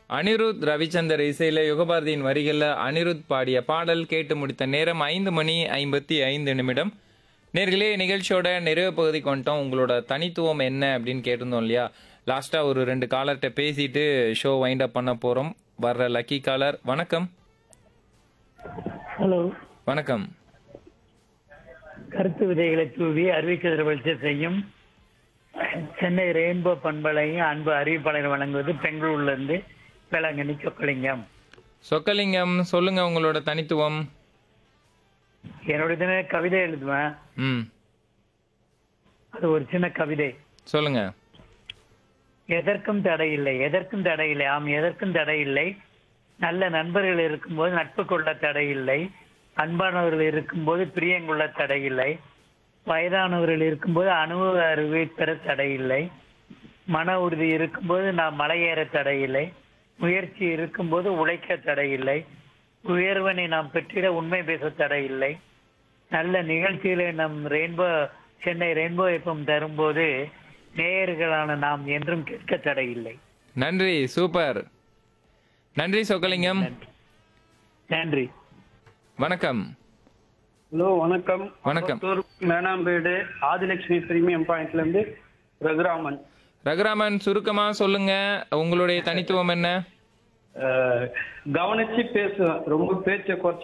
அனிருத் ரவிச்சந்தர் இசையில யுகபாரதியின் வரிகள்ல அனிருத் பாடிய பாடல் கேட்டு முடித்த நேரம் ஐந்து மணி ஐம்பத்தி ஐந்து நிமிடம் நேர்களே நிகழ்ச்சியோட நிறைவு பகுதிக்கு வந்துட்டோம் உங்களோட தனித்துவம் என்ன அப்படின்னு கேட்டிருந்தோம் இல்லையா லாஸ்டா ஒரு ரெண்டு காலர்கிட்ட பேசிட்டு ஷோ வைண்ட் அப் பண்ண போறோம் வர்ற லக்கி காலர் வணக்கம் ஹலோ வணக்கம் கருத்து விதைகளை தூவி அறிவிக்கதிர வெளிச்ச செய்யும் சென்னை ரெயின்போ பண்பலையும் அன்பு அறிவிப்பாளர் வழங்குவது பெங்களூர்ல இருந்து வேளாங்கண்ணி சொக்கலிங்கம் சொக்கலிங்கம் சொல்லுங்க உங்களோட தனித்துவம் என்னுடைய தின கவிதை எழுதுவேன் ம் அது ஒரு சின்ன கவிதை சொல்லுங்க எதற்கும் தடை இல்லை எதற்கும் தடை இல்லை ஆம் எதற்கும் தடை இல்லை நல்ல நண்பர்கள் இருக்கும்போது நட்பு கொள்ள தடை இல்லை அன்பானவர்கள் இருக்கும்போது பிரியங்குள்ள தடை இல்லை வயதானவர்கள் இருக்கும்போது அனுபவ அறிவை பெற தடை இல்லை மன உறுதி இருக்கும்போது நாம் மலையேற தடை இல்லை முயற்சி இருக்கும்போது உழைக்க தடை இல்லை உயர்வனை நாம் பெற்றிட உண்மை பேச தடை இல்லை நல்ல நிகழ்ச்சிகளை நம் ரெயின்போ சென்னை ரெயின்போ எஃப்எம் தரும்போது நேயர்களான நாம் என்றும் கேட்க தடை இல்லை நன்றி சூப்பர் நன்றி சொக்கலிங்கம் நன்றி வணக்கம் ஹலோ வணக்கம் வணக்கம். அம்பத்தூர் மேனாம்பேடு ஆதிலட்சுமி பிரீமியம் பாயிண்ட்ல இருந்து ரகுராமன் ரகுராமன் சுருக்கமா சொல்லுங்க உங்களுடைய தனித்துவம் என்ன அஹ், கவனிச்சு பேசுவேன் ரொம்ப பேச்சை குறைச்சு